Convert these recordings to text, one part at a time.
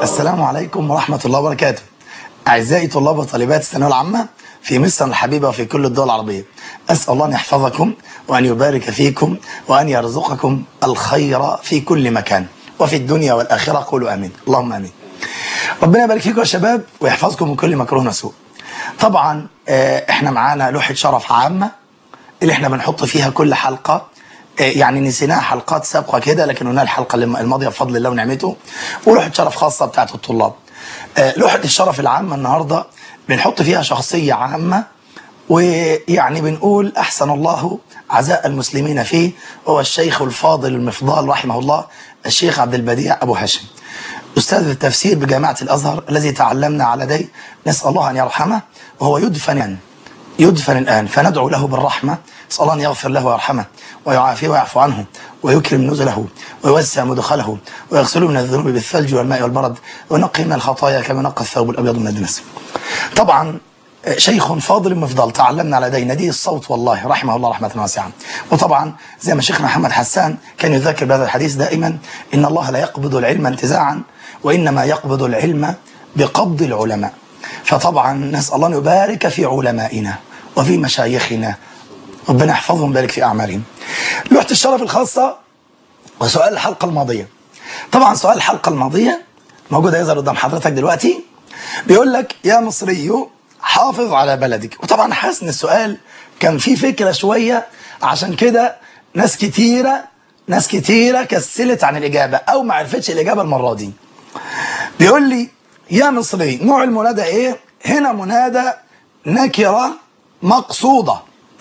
السلام عليكم ورحمة الله وبركاته أعزائي طلاب وطالبات الثانوية العامة في مصر الحبيبة وفي كل الدول العربية أسأل الله أن يحفظكم وأن يبارك فيكم وأن يرزقكم الخير في كل مكان وفي الدنيا والآخرة قولوا آمين اللهم آمين ربنا يبارك فيكم يا شباب ويحفظكم من كل مكروه وسوء طبعا آه، احنا معانا لوحة شرف عامة اللي احنا بنحط فيها كل حلقة آه، يعني نسيناها حلقات سابقة كده لكن قلنا الحلقة الم- الماضية بفضل الله ونعمته ولوحة شرف خاصة بتاعت الطلاب آه، لوحة الشرف العامة النهاردة بنحط فيها شخصية عامة ويعني بنقول أحسن الله عزاء المسلمين فيه هو الشيخ الفاضل المفضال رحمه الله الشيخ عبد البديع أبو هاشم أستاذ التفسير بجامعة الأزهر الذي تعلمنا على يديه نسأل الله أن يرحمه وهو يدفن الآن يدفن الآن فندعو له بالرحمة نسأل الله أن يغفر له ويرحمه ويعافيه ويعفو عنه ويكرم نزله ويوسع مدخله ويغسله من الذنوب بالثلج والماء والبرد وينقي من الخطايا كما نقى الثوب الأبيض من الدنس طبعا شيخ فاضل مفضل تعلمنا على يديه ندي الصوت والله رحمه الله رحمة واسعة وطبعا زي ما شيخنا محمد حسان كان يذكر بهذا الحديث دائما إن الله لا يقبض العلم انتزاعا وإنما يقبض العلم بقبض العلماء فطبعا نسأل الله أن يبارك في علمائنا وفي مشايخنا ربنا يحفظهم ويبارك في أعمالهم لوحة الشرف الخاصة وسؤال الحلقة الماضية طبعا سؤال الحلقة الماضية موجود يظهر قدام حضرتك دلوقتي بيقول لك يا مصري حافظ على بلدك وطبعا حاسس ان السؤال كان فيه فكرة شوية عشان كده ناس كتيرة ناس كتيرة كسلت عن الإجابة أو ما عرفتش الإجابة المرة دي بيقول لي يا مصري نوع المنادى إيه هنا منادى نكرة مقصودة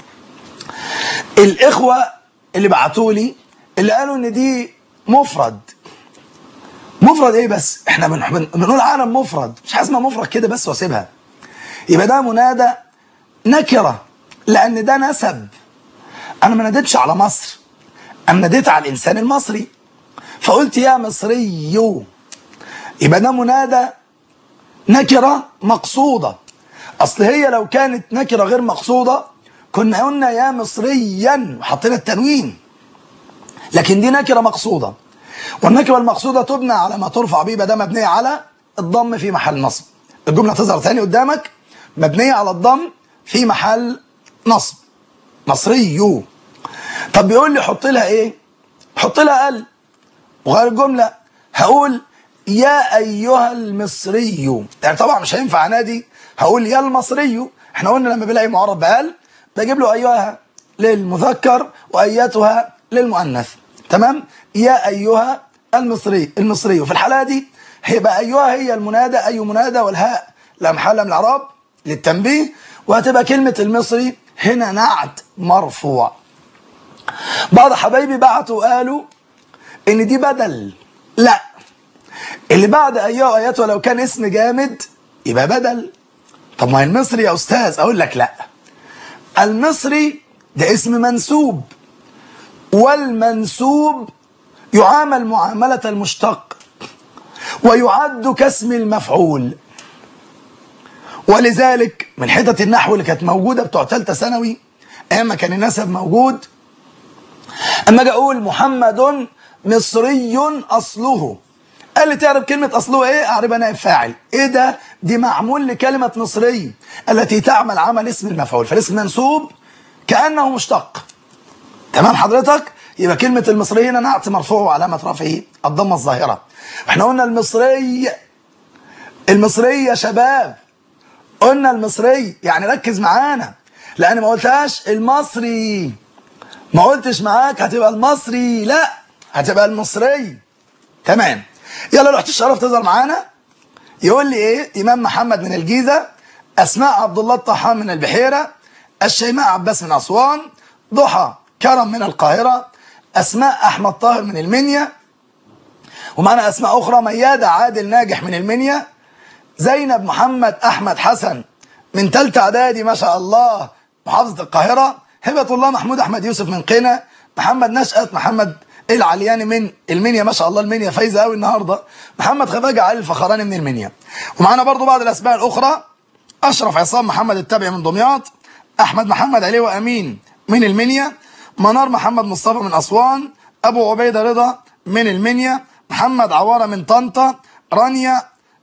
الإخوة اللي بعتوا لي اللي قالوا إن دي مفرد مفرد ايه بس احنا بن- بن- بنقول عالم مفرد مش حاجه اسمها مفرد كده بس واسيبها يبقى ده منادى نكره لان ده نسب انا ما ناديتش على مصر انا ناديت على الانسان المصري فقلت يا مصري يبقى ده منادى نكره مقصوده اصل هي لو كانت نكره غير مقصوده كنا قلنا يا مصريا وحطينا التنوين لكن دي نكره مقصوده والنكره المقصوده تبنى على ما ترفع به ده مبنيه على الضم في محل نصب الجمله تظهر تاني قدامك مبنيه على الضم في محل نصب مصري طب بيقول لي حط لها ايه حط لها ال وغير الجمله هقول يا ايها المصري يعني طبعا مش هينفع انادي هقول يا المصري احنا قلنا لما بلاقي معرب بال بجيب له ايها للمذكر وايتها للمؤنث تمام يا ايها المصري المصري وفي الحاله دي هيبقى ايها هي المنادى اي منادى والهاء لا محل من الاعراب للتنبيه وهتبقى كلمه المصري هنا نعت مرفوع بعض حبايبي بعتوا قالوا ان دي بدل لا اللي بعد ايها اياته لو كان اسم جامد يبقى بدل طب ما هي المصري يا استاذ اقول لك لا المصري ده اسم منسوب والمنسوب يعامل معاملة المشتق ويعد كاسم المفعول ولذلك من حتت النحو اللي كانت موجودة بتوع ثالثة ثانوي ايام ما كان النسب موجود اما اجي اقول محمد مصري اصله قال لي تعرف كلمة أصله إيه؟ أعربها نائب فاعل. إيه ده؟ دي معمول لكلمة مصري التي تعمل عمل اسم المفعول، فالاسم منسوب كأنه مشتق. تمام حضرتك؟ يبقى كلمة المصري هنا نعت مرفوع وعلامة رفعه الضمة الظاهرة. احنا قلنا المصري المصري يا شباب قلنا المصري يعني ركز معانا لأن ما قلتهاش المصري ما قلتش معاك هتبقى المصري لا هتبقى المصري تمام يلا لوحة الشرف تظهر معانا يقول لي ايه امام محمد من الجيزه اسماء عبد الله الطحان من البحيره الشيماء عباس من اسوان ضحى كرم من القاهره اسماء احمد طاهر من المنيا ومعنا اسماء اخرى مياده عادل ناجح من المنيا زينب محمد احمد حسن من ثالثه اعدادي ما شاء الله محافظه القاهره هبه الله محمود احمد يوسف من قنا محمد نشأت محمد العلياني من المنيا ما شاء الله المنيا فايزه قوي النهارده محمد خفاجه علي الفخراني من المنيا ومعانا برضو بعض الاسماء الاخرى اشرف عصام محمد التابعي من دمياط احمد محمد علي وامين من المنيا منار محمد مصطفى من اسوان ابو عبيده رضا من المنيا محمد عواره من طنطا رانيا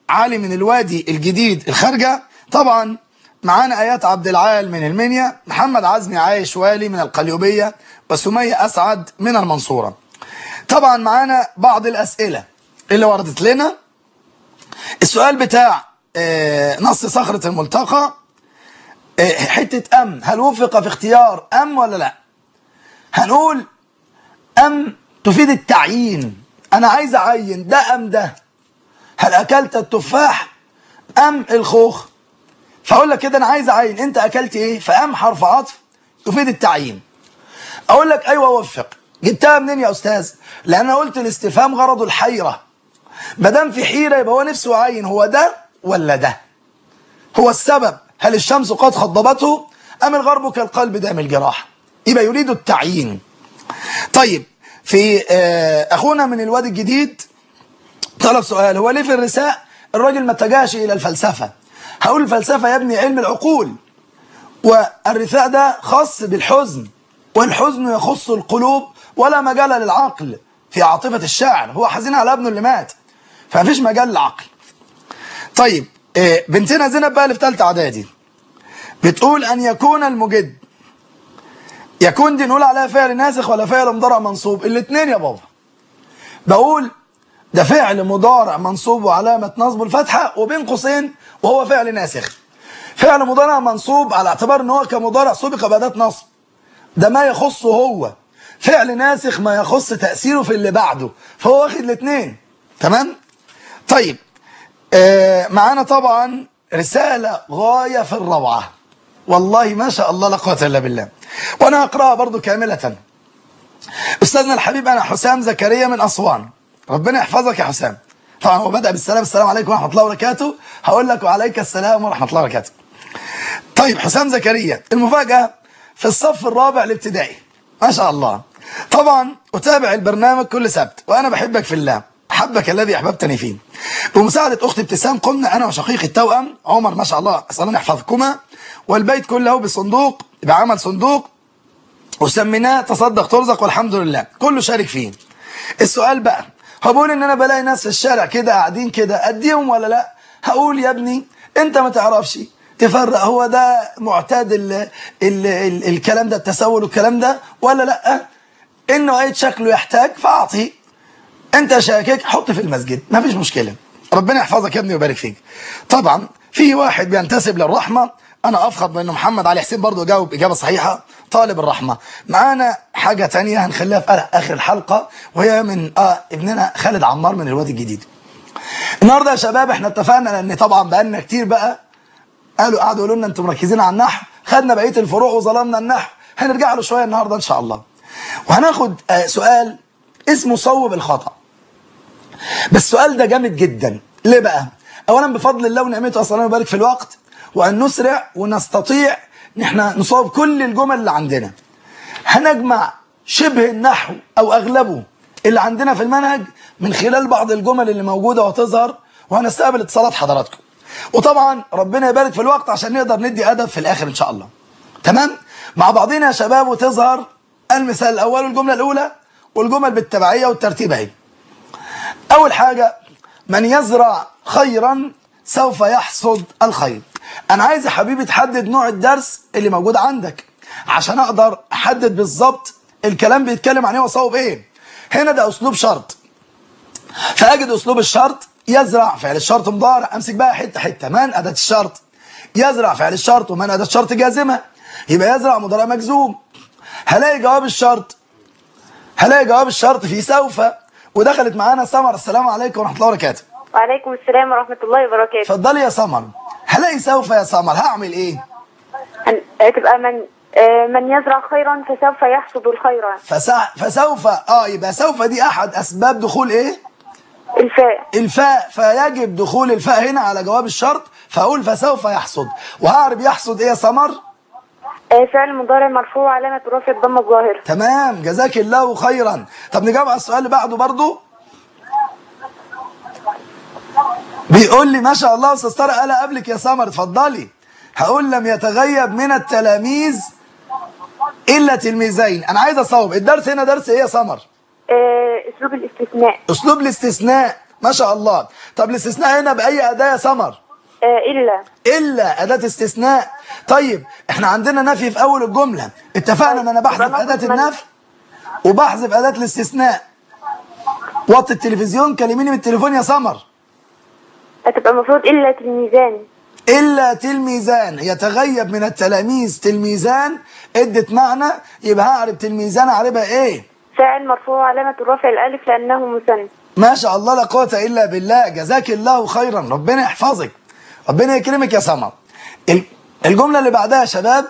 علي من الوادي الجديد الخارجة طبعا معانا آيات عبد العال من المنيا محمد عزمي عايش والي من القليوبية وسمية أسعد من المنصورة طبعا معانا بعض الأسئلة اللي وردت لنا السؤال بتاع آه، نص صخرة الملتقى آه، حتة أم هل وفق في اختيار أم ولا لا هنقول أم تفيد التعيين أنا عايز أعين ده أم ده هل أكلت التفاح أم الخوخ فأقول لك كده أنا عايز أعين أنت أكلت إيه فأم حرف عطف تفيد التعيين أقول لك أيوة وفق جبتها منين يا أستاذ لأن أنا قلت الاستفهام غرضه الحيرة ما دام في حيرة يبقى هو نفسه يعين هو ده ولا ده هو السبب هل الشمس قد خضبته أم الغرب كالقلب دام الجراح يبقى يريد التعيين طيب في آه، أخونا من الوادي الجديد طلب سؤال هو ليه في الرساء الراجل ما اتجهش إلى الفلسفة هقول الفلسفة يا ابني علم العقول والرثاء ده خاص بالحزن والحزن يخص القلوب ولا مجال للعقل في عاطفة الشاعر هو حزين على ابنه اللي مات فمفيش مجال للعقل طيب آه، بنتنا زينب بقى اللي في ثالثه اعدادي بتقول ان يكون المجد يكون دي نقول عليها فعل ناسخ ولا فعل مضارع منصوب الاثنين يا بابا بقول ده فعل مضارع منصوب وعلامة نصبه الفتحة وبين قوسين وهو فعل ناسخ فعل مضارع منصوب على اعتبار ان هو كمضارع سبق بأداة نصب ده ما يخصه هو فعل ناسخ ما يخص تأثيره في اللي بعده فهو واخد الاثنين تمام طيب آه معانا طبعا رسالة غاية في الروعة والله ما شاء الله لا قوة إلا بالله وأنا أقرأها برضو كاملة أستاذنا الحبيب أنا حسام زكريا من أسوان ربنا يحفظك يا حسام طبعا هو بدأ بالسلام السلام عليكم ورحمة الله وبركاته هقول لك وعليك السلام ورحمة الله وبركاته طيب حسام زكريا المفاجأة في الصف الرابع الابتدائي ما شاء الله طبعا أتابع البرنامج كل سبت وأنا بحبك في الله حبك الذي أحببتني فيه بمساعدة أختي ابتسام قمنا أنا وشقيقي التوأم عمر ما شاء الله أسأل الله يحفظكما والبيت كله بصندوق بعمل صندوق وسميناه تصدق ترزق والحمد لله كله شارك فيه السؤال بقى هقول ان انا بلاقي ناس في الشارع كده قاعدين كده اديهم ولا لا هقول يا ابني انت ما تعرفش تفرق هو ده معتاد ال ال ال الكلام ده التسول والكلام ده ولا لا انه اي شكله يحتاج فاعطيه انت شاكك حط في المسجد ما فيش مشكله ربنا يحفظك يا ابني ويبارك فيك طبعا في واحد بينتسب للرحمه انا افخر بان محمد علي حسين برضه جاوب اجابه صحيحه طالب الرحمه معانا حاجه تانية هنخليها في اخر الحلقه وهي من اه ابننا خالد عمار من الوادي الجديد النهارده يا شباب احنا اتفقنا لان طبعا بقالنا كتير بقى قالوا قعدوا يقولوا لنا انتم مركزين على النحو خدنا بقيه الفروع وظلمنا النحو هنرجع له شويه النهارده ان شاء الله وهناخد آه سؤال اسمه صوب الخطأ بس السؤال ده جامد جدا ليه بقى اولا بفضل الله ونعمته اصلا يبارك في الوقت وان نسرع ونستطيع ان احنا نصوب كل الجمل اللي عندنا هنجمع شبه النحو او اغلبه اللي عندنا في المنهج من خلال بعض الجمل اللي موجوده وتظهر وهنستقبل اتصالات حضراتكم وطبعا ربنا يبارك في الوقت عشان نقدر ندي ادب في الاخر ان شاء الله تمام مع بعضنا يا شباب وتظهر المثال الاول والجمله الاولى والجمل بالتبعيه والترتيب اهي أول حاجة من يزرع خيرا سوف يحصد الخير أنا عايز يا حبيبي تحدد نوع الدرس اللي موجود عندك عشان أقدر أحدد بالظبط الكلام بيتكلم عن إيه وصوب إيه هنا ده أسلوب شرط فأجد أسلوب الشرط يزرع فعل الشرط مضارع أمسك بقى حتة حتة من أداة الشرط يزرع فعل الشرط ومن أداة الشرط جازمة يبقى يزرع مضارع مجزوم هلاقي جواب الشرط هلاقي جواب الشرط في سوف ودخلت معانا سمر السلام عليكم ورحمه الله وبركاته وعليكم السلام ورحمة الله وبركاته اتفضلي يا سمر هلاقي سوف يا سمر هعمل ايه هن- تبقى من آه، من يزرع خيرا فسوف يحصد الخير فسع فسوف اه يبقى سوف دي احد اسباب دخول ايه الفاء الفاء فيجب دخول الفاء هنا على جواب الشرط فاقول فسوف يحصد وهعرف يحصد ايه يا سمر آه، فعل مضارع مرفوع علامة رفع الضمة الظاهرة تمام جزاك الله خيرا طب نجاوب على السؤال اللي بعده برضو بيقول لي ما شاء الله استاذ طارق قال قبلك يا سمر اتفضلي هقول لم يتغيب من التلاميذ الا تلميذين انا عايز اصوب الدرس هنا درس ايه يا سمر آه، أسلوب الاستثناء اسلوب الاستثناء ما شاء الله طب الاستثناء هنا باي اداه يا سمر آه، إلا الا اداه استثناء طيب احنا عندنا نفي في اول الجمله اتفقنا ان انا بحذف يبقى اداه ناخد من- النفي وبحذف اداه الاستثناء وطي التلفزيون كلميني من التليفون يا سمر هتبقى المفروض إلا تلميذان إلا تلميذان يتغيب من التلاميذ تلميذان ادت معنى يبقى هعرب تلميذان اعربها ايه فاعل مرفوع علامة الرفع الألف لأنه مثنى ما شاء الله لا قوة إلا بالله جزاك الله خيرا ربنا يحفظك ربنا يكرمك يا سمر ال- الجملة اللي بعدها يا شباب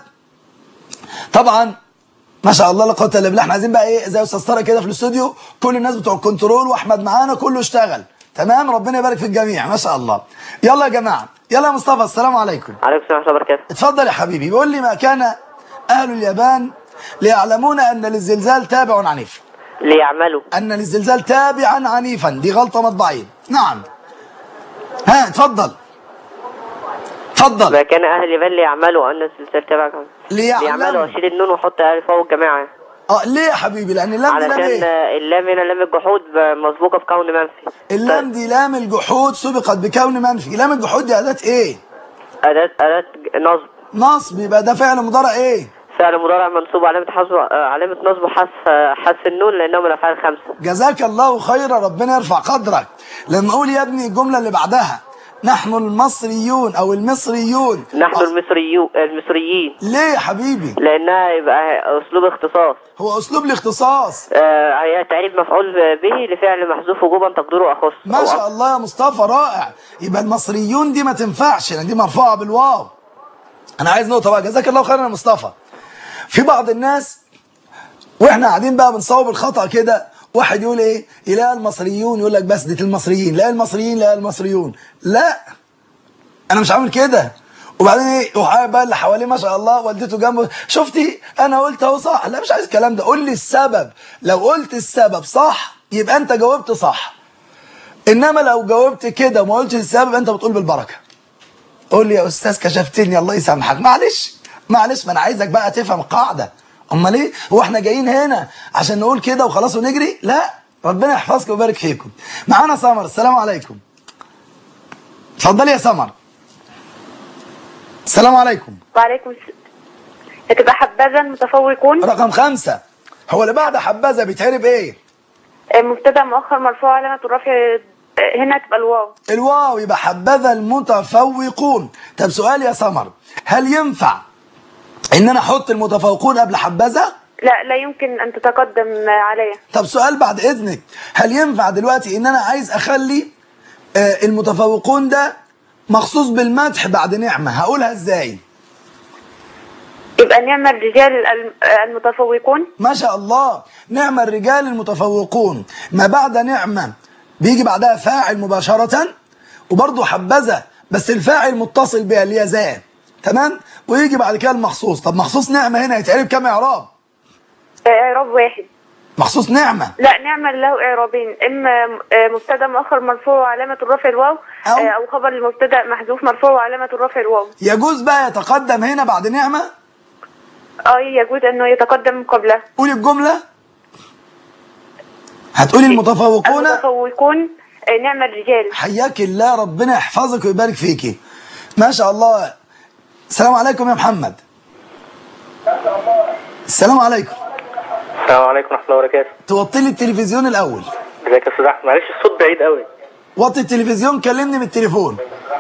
طبعا ما شاء الله لا قوة إلا بالله احنا عايزين بقى ايه زي أستاذ طارق كده في الاستوديو كل الناس بتوع الكنترول وأحمد معانا كله اشتغل تمام ربنا يبارك في الجميع ما شاء الله يلا يا جماعة يلا يا مصطفى السلام عليكم عليكم السلام ورحمة الله وبركاته اتفضل يا حبيبي بيقول لي ما كان أهل اليابان ليعلمون أن للزلزال تابع عنيف ليعملوا أن للزلزال تابعا عنيفا دي غلطة مطبعية نعم ها اتفضل اتفضل ما كان أهل اليابان ليعملوا أن السلسلة تبع كم ليعلموا. ليعملوا أشيل النون وأحط ألف فوق الجماعة اه ليه يا حبيبي لأن اللام دي لام علشان ايه آه، اللام هنا لام الجحود ب- مسبوقة بكون منفي اللام دي لام الجحود سبقت بكون منفي لام الجحود دي أداة ايه أداة أداة ج- نصب نصب يبقى ده فعل مضارع ايه فعل مضارع منصوب علامة حذف آه، علامة نصب حذف آه، حذف النون لأنه من الأفعال الخمسة جزاك الله خيرا ربنا يرفع قدرك لما اقول يا ابني الجملة اللي بعدها نحن المصريون او المصريون نحن أص- المصريو المصريين ليه يا حبيبي لأنها يبقى أسلوب اختصاص هو اسلوب الاختصاص آه، هي تعريب مفعول به لفعل محذوف وجوبا تقديره أخص ما أو شاء الله يا مصطفى رائع يبقى المصريون دي ما تنفعش لان دي مرفوعه بالواو انا عايز نقطه بقى جزاك الله خيرا يا مصطفى في بعض الناس واحنا قاعدين بقى بنصوب الخطا كده واحد يقول ايه يلاقي المصريون يقول لك بس دي المصريين لا المصريين لا المصريون لا انا مش عامل كده وبعدين ايه وقاعد بقى اللي حواليه ما شاء الله والدته جنبه شفتي انا قلت اهو صح لا مش عايز الكلام ده قول لي السبب لو قلت السبب صح يبقى انت جاوبت صح انما لو جاوبت كده وما قلتش السبب انت بتقول بالبركه قول لي يا استاذ كشفتني الله يسامحك معلش معلش ما انا عايزك بقى تفهم قاعده امال ايه هو احنا جايين هنا عشان نقول كده وخلاص ونجري لا ربنا يحفظكم ويبارك فيكم معانا سمر السلام عليكم اتفضلي يا سمر السلام عليكم وعليكم السلام هتبقى حبذا متفوقون رقم خمسة هو اللي بعد حبذا بيتعرب ايه آه، مبتدا مؤخر مرفوع علامة الرفع آه، هنا تبقى الواو الواو يبقى حبذا المتفوقون طب سؤال يا سمر هل ينفع ان انا احط المتفوقون قبل حبذا لا لا يمكن أن تتقدم آه، عليها طب سؤال بعد اذنك هل ينفع دلوقتي ان انا عايز اخلي آه المتفوقون ده مخصوص بالمدح بعد نعمة هقولها ازاي يبقى نعم الرجال الم- آه، المتفوقون ما شاء الله نعم الرجال المتفوقون ما بعد نعمة بيجي بعدها فاعل مباشرة وبرضه حبذا بس الفاعل متصل بها اللي هي ذا تمام ويجي بعد كده المخصوص طب مخصوص نعمة هنا يتعرب كام إعراب آه، إعراب واحد مخصوص نعمة لا نعم له إعرابين إما آه، مبتدا مؤخر مرفوع علامة الرفع الواو أو- آه، أو خبر المبتدا محذوف مرفوع علامة الرفع الواو يجوز بقى يتقدم هنا بعد نعمة اه يجوز أنه يتقدم قبله قولي الجملة هتقولي المتفوقون المتفوقون آه، نعم الرجال حياك الله ربنا يحفظك ويبارك فيكي ما شاء الله السلام عليكم يا محمد السلام عليكم السلام عليكم ورحمة الله وبركاته توطي لي التلفزيون الاول ازيك يا استاذ احمد معلش الصوت بعيد قوي وطي التلفزيون كلمني من التليفون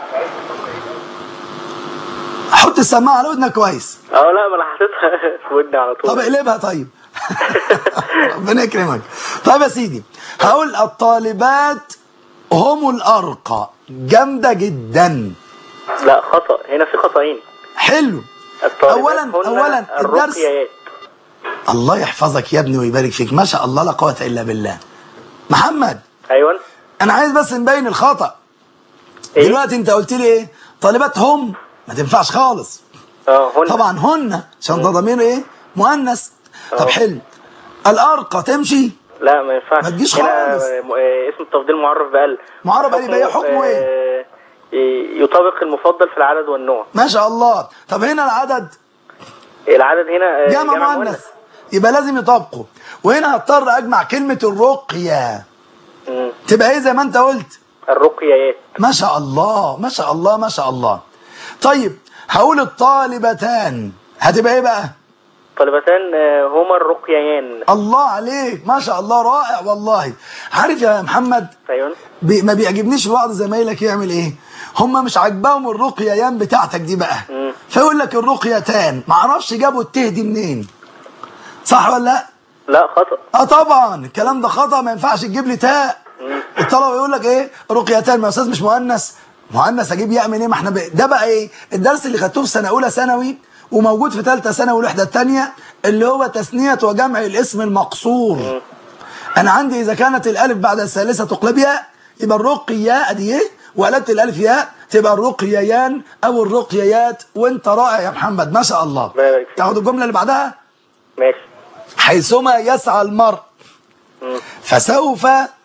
حط السماعه على ودنك كويس اه لا ما انا حاططها في ودني على طول طب اقلبها طيب ربنا يكرمك طيب يا سيدي هقول الطالبات هم الارقى جامده جدا لا خطأ هنا في خطأين حلو الطالبات اولا هن اولا الدرس الرقيات الله يحفظك يا ابني ويبارك فيك ما شاء الله لا قوه الا بالله محمد ايوه انا عايز بس نبين الخطا إيه؟ دلوقتي انت قلت لي ايه طالبات هم ما تنفعش خالص اه هن طبعا هن عشان ده ضمير ايه مؤنث طب اه. حلو الارقى تمشي لا ما ينفعش ما تجيش هنا خالص. م- آه، اسم التفضيل معرف بقل معرف بقل يبقى حكمه ايه؟ آه، ي- يطابق المفضل في العدد والنوع ما شاء الله طب هنا العدد العدد هنا آه، جمع مؤنث يبقى لازم يطابقوا وهنا هضطر اجمع كلمه الرقيه مم. تبقى ايه زي ما انت قلت الرقيات ما شاء الله ما شاء الله ما شاء الله طيب هقول الطالبتان هتبقى ايه بقى طالبتان آه، هما الرقيان الله عليك ما شاء الله رائع والله عارف يا محمد ايوه بي ما بيعجبنيش في بعض زمايلك يعمل ايه هم مش عاجباهم الرقيان بتاعتك دي بقى مم. فيقول لك الرقيتان ما اعرفش جابوا الته دي منين صح ولا لا لا خطأ اه طبعا الكلام ده خطا ما ينفعش تجيب لي تاء الطلبه يقول لك ايه رقيتان ما يا استاذ مش مؤنث مؤنث اجيب يعمل ايه ما احنا ب... ده بقى ايه الدرس اللي خدتوه في سنه اولى ثانوي وموجود في ثالثه ثانوي والوحده الثانيه اللي هو تثنيه وجمع الاسم المقصور انا عندي اذا كانت الالف بعد الثالثه تقلب ياء يبقى الرقية ادي ايه وقلبت الالف ياء تبقى الرقييان او الرقييات وانت رائع يا محمد ما شاء الله الله يبارك فيك. تاخد الجمله اللي بعدها ماشي حيثما يسعى المرء مم. فسوف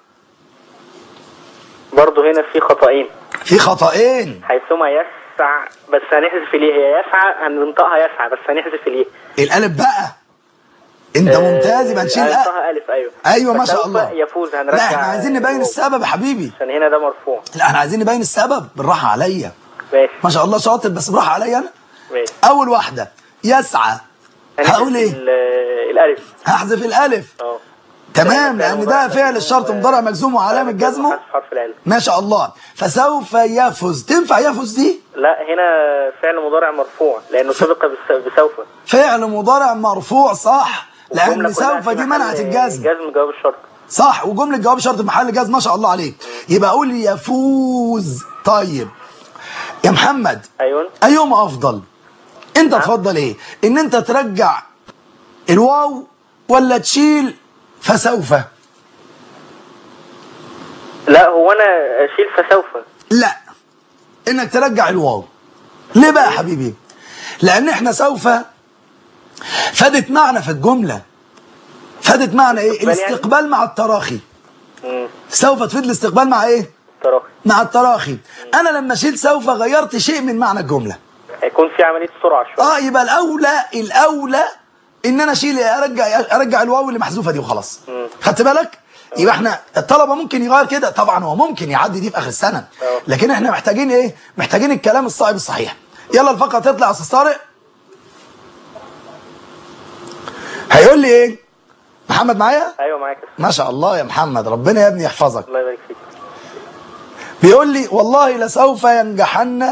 برضه هنا في خطأين في خطأين حيثما يسع بس هنحذف ليه هي يسعى هننطقها يسعى بس هنحذف ليه الالف بقى انت ممتاز يبقى نشيل أ... هننطقها الف ايوه ايوه ما شاء فسوف الله يفوز هنرجع لا احنا عايزين نبين السبب يا حبيبي عشان هنا ده مرفوع لا احنا عايزين نبين السبب بالراحه عليا ماشي ما شاء الله شاطر بس بالراحه عليا انا ماشي اول واحده يسعى هنحذف هقول ايه ال- الالف هحذف الالف اه تمام لان ده فعل الشرط مضارع مجزوم وعلامه جزمه حذف حرف الالف ما شاء الله فسوف يفوز تنفع يفوز دي لا هنا فعل مضارع مرفوع لانه سبق بس- بسوف فعل مضارع مرفوع صح لان والجملة كلها سوف في دي محل منعت الجزم جزم جواب الشرط صح وجمله جواب شرط محل جزم ما شاء الله عليك يبقى اقول يفوز طيب يا محمد ايوه ايهما افضل انت تفضل ايه ان انت ترجع الواو ولا تشيل فسوف لا هو انا اشيل فسوف لا انك ترجع الواو ليه بقى يا حبيبي لان احنا سوف فادت معنى في الجمله فادت معنى ايه استقبال يعني؟ الاستقبال مع التراخي امم سوف تفيد الاستقبال مع ايه تراخي مع التراخي انا لما شيل سوف غيرت شيء من معنى الجمله هيكون في عمليه سرعه شويه اه يبقى الاولى الاولى ان انا اشيل ارجع ارجع الواو اللي محذوفه دي وخلاص مم. خدت بالك يبقى احنا الطلبه ممكن يغير كده طبعا هو ممكن يعدي دي في اخر السنه اه. لكن احنا محتاجين ايه محتاجين الكلام الصائب الصحيح يلا الفقره تطلع يا استاذ طارق هيقول لي ايه محمد معايا ايوه معاك يا ما شاء الله يا محمد ربنا يا ابني يحفظك الله يبارك فيك بيقول لي والله لسوف ينجحن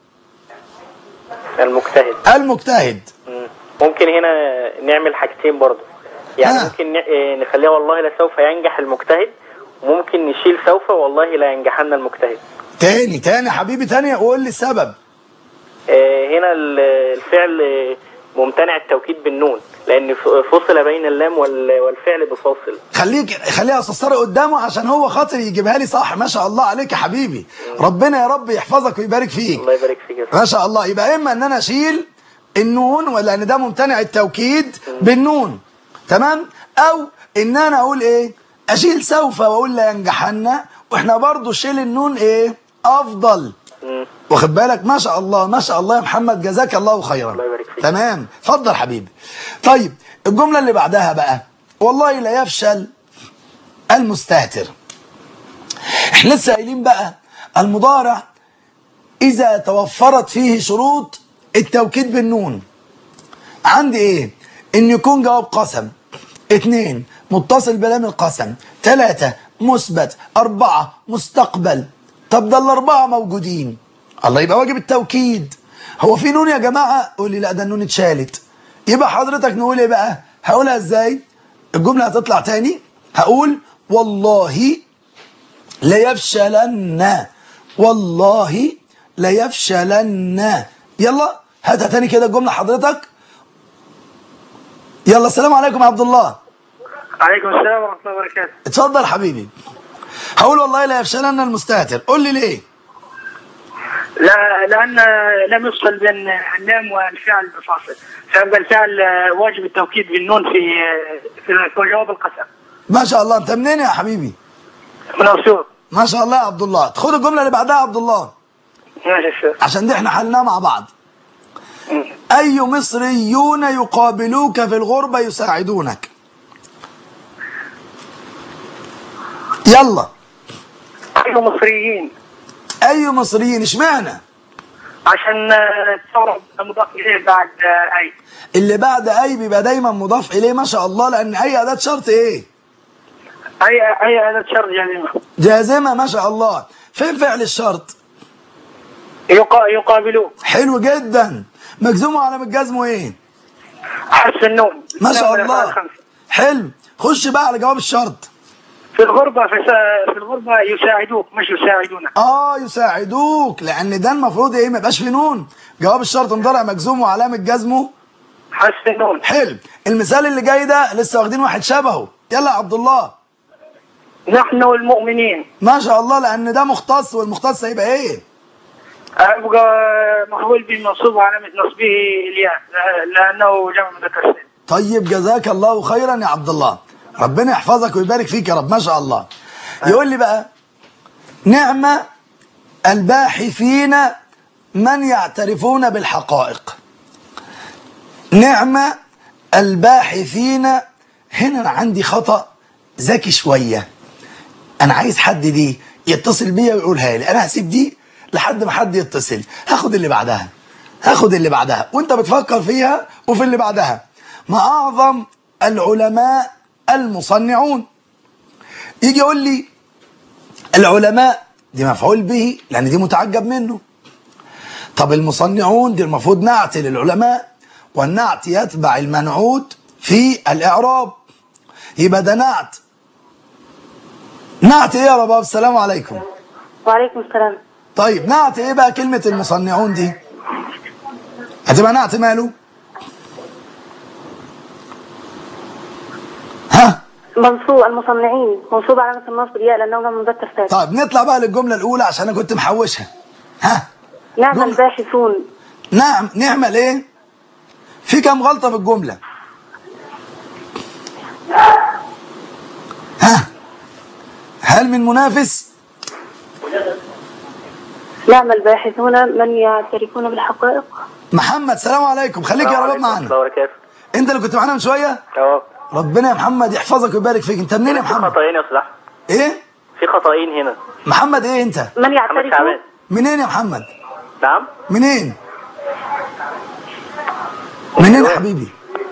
المجتهد المجتهد مم. ممكن هنا نعمل حاجتين برضه يعني آه. ممكن ن- إيه، نخليها والله لسوف ينجح المجتهد وممكن نشيل سوف والله لا ينجحن المجتهد تاني تاني حبيبي تاني وقول لي السبب آه، هنا ال- الفعل آه، ممتنع التوكيد بالنون لان ف- فصل بين اللام وال- والفعل بفاصل خليك خليها استاذ طارق قدامه عشان هو خاطر يجيبها لي صح ما شاء الله عليك يا حبيبي ربنا يا رب يحفظك ويبارك فيك الله يبارك فيك يا ما شاء الله يبقى اما ان انا اشيل النون ولا ان ده ممتنع التوكيد بالنون تمام او ان انا اقول ايه اشيل سوف واقول لا ينجحن واحنا برضو شيل النون ايه افضل مم. واخد بالك ما شاء الله ما شاء الله يا محمد جزاك الله خيرا الله يبارك فيك. تمام اتفضل حبيبي طيب الجمله اللي بعدها بقى والله لا يفشل المستهتر احنا لسه قايلين بقى المضارع اذا توفرت فيه شروط التوكيد بالنون عندي ايه ان يكون جواب قسم اتنين متصل بلام القسم تلاتة مثبت أربعة مستقبل طب ده الأربعة موجودين الله يبقى واجب التوكيد هو في نون يا جماعة قول لي لا ده النون اتشالت يبقى حضرتك نقول ايه بقى هقولها ازاي الجملة هتطلع تاني هقول والله ليفشلن والله ليفشلن يلا هاتها تاني كده الجملة حضرتك يلا السلام عليكم يا عبد الله عليكم السلام ورحمة الله وبركاته اتفضل حبيبي هقول والله لا يفشلن المستهتر قول لي ليه لا لأن لم يفصل بين اللام والفعل بفاصل فيبقى الفعل واجب التوكيد بالنون في في في جواب القسم ما شاء الله انت منين يا حبيبي من أسيوط ما شاء الله يا عبد الله خد الجمله اللي بعدها يا عبد الله ماشي يا شيخ عشان دي احنا حلناها مع بعض اي مصريون يقابلوك في الغربه يساعدونك يلا أي مصريين اي مصريين اشمعنى عشان آه، الثورة مضاف إليه بعد آه، أي اللي بعد اي بيبقى دايما مضاف اليه ما شاء الله لان اي اداه شرط ايه أي أي أداة شرط جازمة جازمه ما شاء الله فين فعل الشرط يقا- يقابلوه حلو جدا مجزومه على الجزم ايه حرف النون ما شاء نعم، الله خمسة. حلو خش بقى على جواب الشرط في الغربة في, س- في الغربة يساعدوك مش يساعدونك اه يساعدوك لان ده المفروض ايه ما يبقاش في نون جواب الشرط مضارع مجزوم وعلامه جزمه حرف النون حلو المثال اللي جاي ده لسه واخدين واحد شبهه يلا يا عبد الله نحن المؤمنين ما شاء الله لان ده مختص والمختص هيبقى ايه أبقى مقبول بالمنصوب وعلامة نصبه الياء ل- لأنه جمع مذكر سالم طيب جزاك الله خيرا يا عبد الله ربنا يحفظك ويبارك فيك يا رب ما شاء الله يقول لي بقى نعم الباحثين من يعترفون بالحقائق نعم الباحثين هنا أنا عندي خطأ ذكي شوية أنا عايز حد دي يتصل بيا ويقولها لي أنا هسيب دي لحد ما حد يتصل هاخد اللي بعدها هاخد اللي بعدها وانت بتفكر فيها وفي اللي بعدها ما أعظم العلماء المصنعون يجي يقول لي العلماء دي مفعول به لأن دي متعجب منه طب المصنعون دي المفروض نعت للعلماء والنعت يتبع المنعوت في الإعراب يبقى ده نعت نعت ايه يا رباب السلام عليكم وعليكم السلام طيب نعت ايه بقى كلمة المصنعون دي هتبقى نعت ماله ها منصوب المصنعين منصوب علامة النصب الياء لأنه جمع مذكر سالم طيب نطلع بقى للجملة الأولى عشان أنا كنت محوشها ها نعم جملة. الباحثون نعم نعمل ايه في كام غلطة في الجملة ها هل من منافس نعم الباحثون من يعترفون بالحقائق محمد سلام عليكم خليك يا رباب معانا الله وبركاته انت اللي كنت معانا من شوية اه ربنا يا محمد يحفظك ويبارك فيك انت منين يا في محمد خطأين يا استاذ أحمد. ايه في خطأين هنا محمد ايه انت من محمد يعترفون شعبان منين يا محمد نعم منين منين يا حبيبي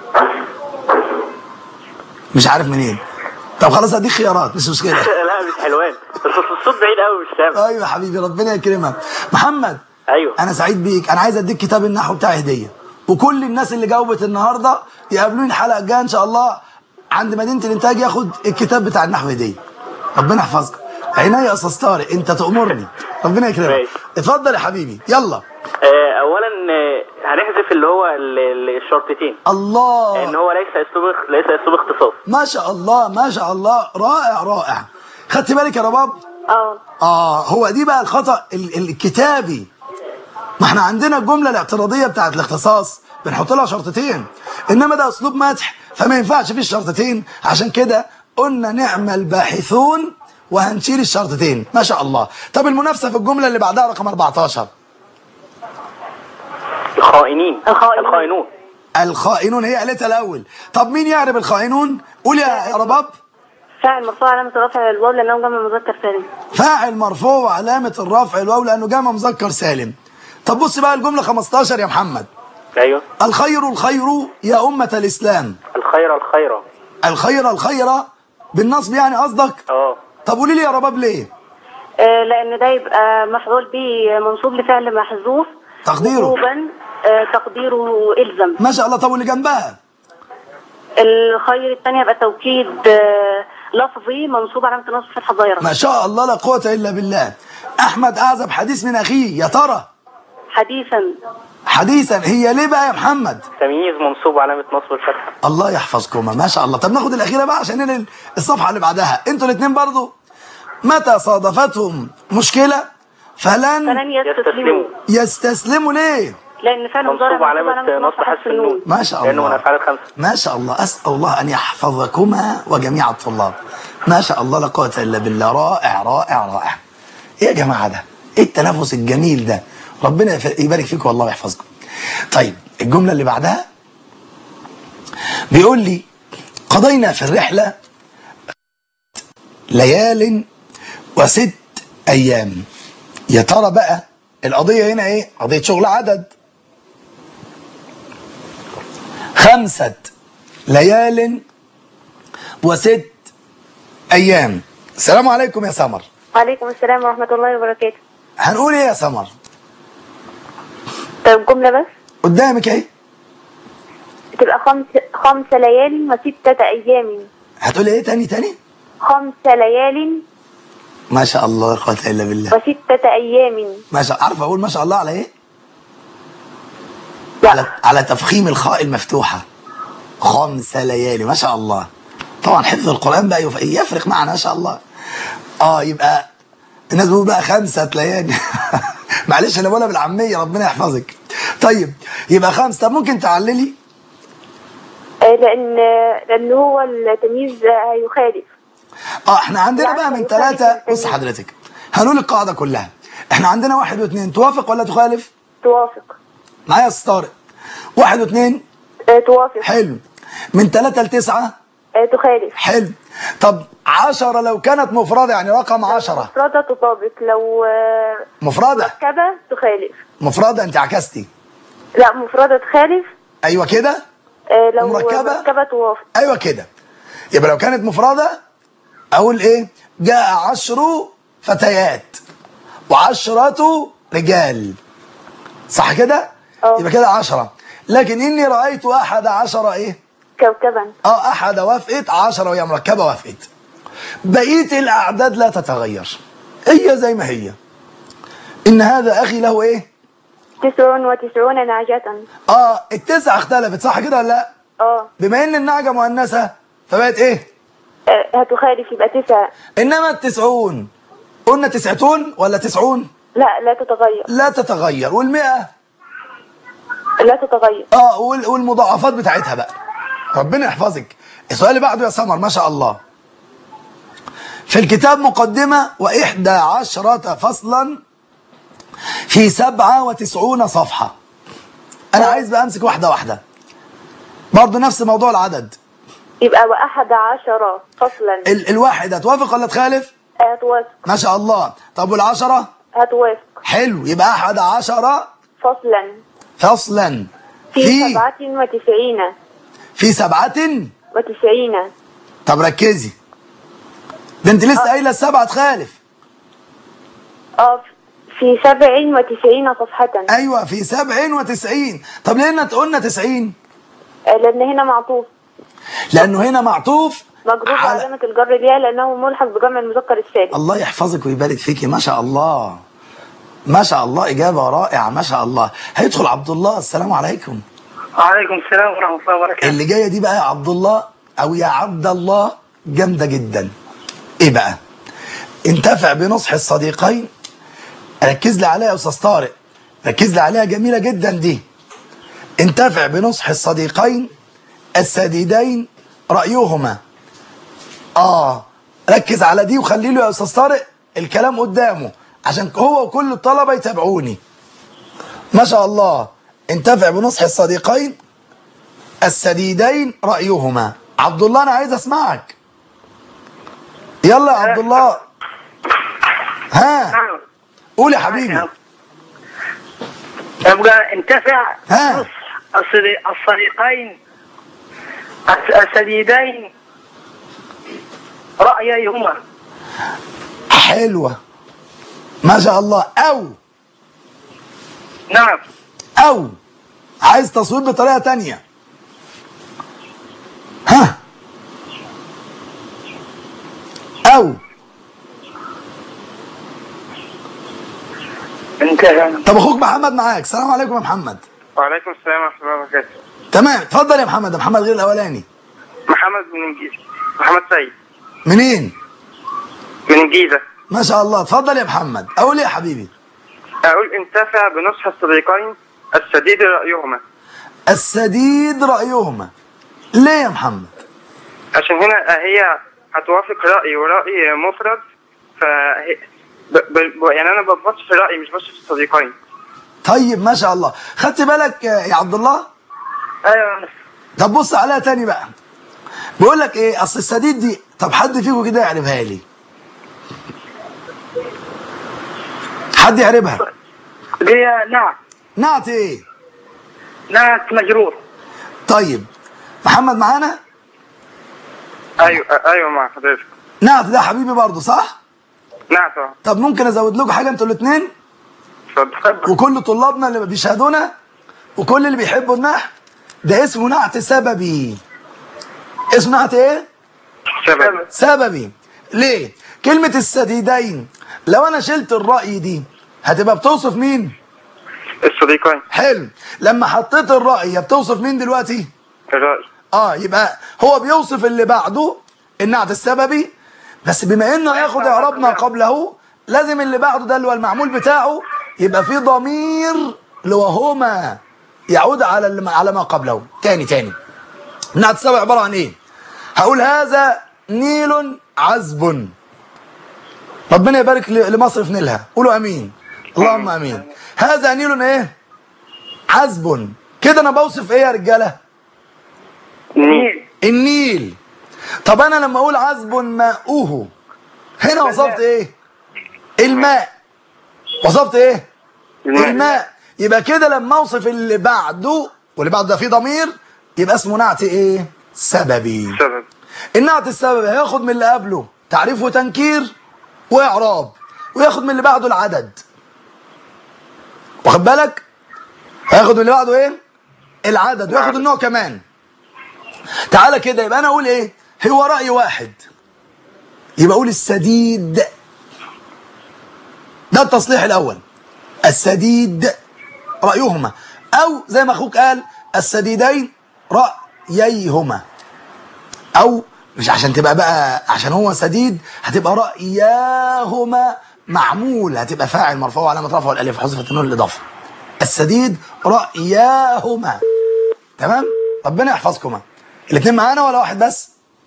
مش عارف منين طب خلاص هديك خيارات مش مشكله لا مش حلوان بس الصوت بعيد قوي مش سامع ايوه يا حبيبي ربنا يكرمك محمد ايوه انا سعيد بيك انا عايز اديك كتاب النحو بتاعي هديه وكل الناس اللي جاوبت النهارده يقابلوني الحلقه الجايه ان شاء الله عند مدينه الانتاج ياخد الكتاب بتاع النحو هديه ربنا يحفظك عينيا يا استاذ طارق انت تامرني ربنا يكرمك ماشي. اتفضل يا حبيبي يلا آه، اولا آه، هنحذف اللي هو ال- ال- الشرطتين الله ان هو ليس اسلوب اخ- ليس اسلوب اختصاص ما شاء الله ما شاء الله رائع رائع خدت بالك يا رباب اه اه هو دي بقى الخطا ال- ال- الكتابي ما احنا عندنا الجمله الاعتراضيه بتاعت الاختصاص بنحط لها شرطتين انما ده اسلوب مدح فما ينفعش فيه الشرطتين عشان كده قلنا نعم الباحثون وهنشيل الشرطتين ما شاء الله طب المنافسه في الجمله اللي بعدها رقم 14 الخائنين الخائنين. الخائنون الخائنون هي قالتها الاول طب مين يعرف الخائنون قول يا يا رباب فاعل مرفوع علامة رفع الواو لأنه جمع مذكر سالم فاعل مرفوع وعلامة الرفع الواو لأنه جمع مذكر سالم طب بص بقى الجملة 15 يا محمد ايوه الخير الخير يا أمة الإسلام الخير الخير الخير الخير بالنصب يعني قصدك اه طب قولي لي يا رباب ليه آه لأن ده يبقى مفعول به منصوب لفعل محذوف تقديره. وجوبا آه تقديره إلزم ما شاء الله طب واللي جنبها الخير الثاني يبقى توكيد آه لفظي منصوب علامة نصب فتحة الظاهرة ما شاء الله لا قوة إلا بالله أحمد أعزب حديث من أخيه يا ترى حديثا حديثا هي ليه بقى يا محمد تمييز منصوب علامة نصب الفتحة الله يحفظكما ما شاء الله طب ناخد الأخيرة بقى عشان ننقل الصفحة اللي بعدها انتوا الاثنين برضو متى صادفتهم مشكلة فلن فلن يستسلموا يستسلموا يستسلموا يستسلموا ليه لأن فعل مضارع منصوب علامة نصب حذف النون ما شاء لأنه من الله أفعال الخمسة ما شاء الله أسأل الله أن يحفظكما وجميع الطلاب ما شاء الله لا قوة إلا بالله رائع رائع رائع إيه يا جماعة ده إيه التنافس الجميل ده ربنا يف- يبارك فيكم والله ويحفظكم طيب الجملة اللي بعدها بيقول لي قضينا في الرحلة ليال وست أيام يا ترى بقى القضية هنا إيه؟ قضية شغل عدد خمسة ليال وست أيام السلام عليكم يا سمر وعليكم السلام ورحمة الله وبركاته هنقول إيه يا سمر؟ طيب جملة بس قدامك إيه؟ تبقى خمس خمس ليال وستة أيام هتقول إيه تاني تاني؟ خمس ليال ما شاء الله لا قوة إلا بالله وستة أيام ما شاء عارف أقول ما شاء الله على إيه؟ لا على على تفخيم الخاء المفتوحة خمس ليالي ما شاء الله طبعا حفظ القرآن بقى يف- يفرق معنا ما شاء الله اه يبقى الناس بيقول بقى خمسة ليالي معلش انا بقولها بالعامية ربنا يحفظك طيب يبقى خمس طب ممكن تعللي آه، لأن لأن هو التمييز آه، هيخالف اه احنا عندنا يعني بقى من يخالف ثلاثة التمييز. بص حضرتك هنقول القاعدة كلها احنا عندنا واحد واثنين توافق ولا تخالف توافق معايا يا أستاذ طارق واحد واثنين آه، توافق حلو من ثلاثة لتسعة آه، تخالف حلو طب عشرة لو كانت مفردة يعني رقم عشرة مفردة تطابق لو آه، مفردة مركبة تخالف مفردة انت عكستي لا مفردة تخالف ايوه كده آه، لو مركبة؟ مركبة توافق ايوه كده يبقى لو كانت مفردة اقول ايه جاء عشر فتيات وعشرة رجال صح كده اه. يبقى كده عشرة لكن اني رأيت احد عشر ايه كوكبا اه احد وافقت عشرة وهي مركبة وافقت بقية الاعداد لا تتغير هي زي ما هي ان هذا اخي له ايه تسع وتسعون نعجة اه التسعة اختلفت صح كده ولا لا اه بما ان النعجة مؤنثة فبقت ايه آه، هتخالف يبقى تسع انما التسعون قلنا تسعتون ولا تسعون لا لا تتغير لا تتغير والمئة لا تتغير اه وال- والمضاعفات بتاعتها بقى ربنا يحفظك السؤال اللي بعده يا سمر ما شاء الله في الكتاب مقدمة وإحدى عشرة فصلا في سبعة وتسعون صفحة أنا عايز بقى أمسك واحدة واحدة برضه نفس موضوع العدد يبقى وأحد عشر فصلا ال الواحد هتوافق ولا تخالف هتوافق ما شاء الله طب والعشرة هتوافق حلو يبقى أحد عشر فصلا فصلا في في سبعة وتسعين في سبعة وتسعين طب ركزي ده انت لسه قايله السبعه تخالف اه في سبع وتسعين صفحة ايوه في سبع وتسعين طب ليه إنت قلنا تسعين آه، لأن هنا معطوف لانه هنا معطوف مجروف على علامة الجر ليها لأنه ملحق بجمع المذكر السالم الله يحفظك ويبارك فيكي ما شاء الله ما شاء الله اجابه رائعه ما شاء الله هيدخل عبد الله السلام عليكم وعليكم السلام ورحمة الله وبركاته اللي جايه دي بقى يا عبد الله او يا عبد الله جامده جدا ايه بقى انتفع بنصح الصديقين ركز لي عليها يا استاذ طارق ركز لي عليها جميله جدا دي انتفع بنصح الصديقين السديدين رايهما اه ركز على دي وخلي له يا استاذ طارق الكلام قدامه عشان هو وكل الطلبه يتابعوني ما شاء الله انتفع بنصح الصديقين السديدين رأيهما عبد الله أنا عايز أسمعك يلا يا عبد الله ها نعم قول يا حبيبي يبقى انتفع ها. نصح الصدي- الصديقين الس- السديدين رأييهما حلوة ما شاء الله أو نعم أو عايز تصوير بطريقة تانية ها أو انتهى طب أخوك محمد معاك السلام عليكم يا محمد وعليكم السلام ورحمة الله وبركاته تمام اتفضل يا محمد يا محمد غير الأولاني محمد من الجيزة محمد سيد منين من الجيزة ما شاء الله اتفضل يا محمد أقول إيه يا حبيبي أقول انتفع بنصح الصديقين السديد رأيهما السديد رأيهما ليه يا محمد عشان هنا هي هتوافق رأي ورأي مفرد فهي ب... ب... يعني أنا ببص في رأيي مش ببص في الصديقين طيب ما شاء الله خدت بالك آه، يا عبد الله ايوه طب بص عليها تاني بقى بيقول لك ايه اصل السديد دي طب حد فيكم كده يعرفها لي حد يعربها دي نعت نعت ايه نعت مجرور طيب محمد معانا ايوه ايوه مع حضرتك نعت ده حبيبي برضه صح نعت اه طب ممكن ازود لكم حاجه انتوا الاثنين اتفضل وكل طلابنا اللي بيشاهدونا وكل اللي بيحبوا النحو ده اسمه نعت سببي اسمه نعت ايه سبب سببي ليه كلمة السديدين لو انا شلت الرأي دي هتبقى بتوصف مين الصديقين حلو لما حطيت الرأي هي بتوصف مين دلوقتي الرأي اه يبقى هو بيوصف اللي بعده النعت السببي بس بما انه هياخد اعراب ما قبله لازم اللي بعده ده اللي هو المعمول بتاعه يبقى فيه ضمير اللي هو هما يعود على اللي على ما قبله تاني تاني النعت السببي عباره عن ايه هقول هذا نيل عذب ربنا يبارك ل- لمصر في نيلها قولوا امين اللهم امين هذا نيل ايه عذب كده انا بوصف ايه يا رجاله نيل النيل طب انا لما اقول عذب ماؤه هنا وصفت ايه الماء وصفت ايه الماء. الماء يبقى كده لما اوصف اللي بعده واللي بعده ده فيه ضمير يبقى اسمه نعت ايه سببي سبب النعت السببي هياخد من اللي قبله تعريف وتنكير واعراب وياخد من اللي بعده العدد واخد بالك هياخد من اللي بعده ايه العدد وياخد النوع كمان تعالى كده يبقى انا اقول ايه هو راي واحد يبقى اقول السديد ده التصليح الاول السديد رايهما او زي ما اخوك قال السديدين راييهما او مش عشان تبقى بقى عشان هو سديد هتبقى راياهما معمول هتبقى فاعل مرفوع علامه رفعه الالف حذفت النون الاضافه السديد راياهما تمام ربنا يحفظكما الاثنين معانا ولا واحد بس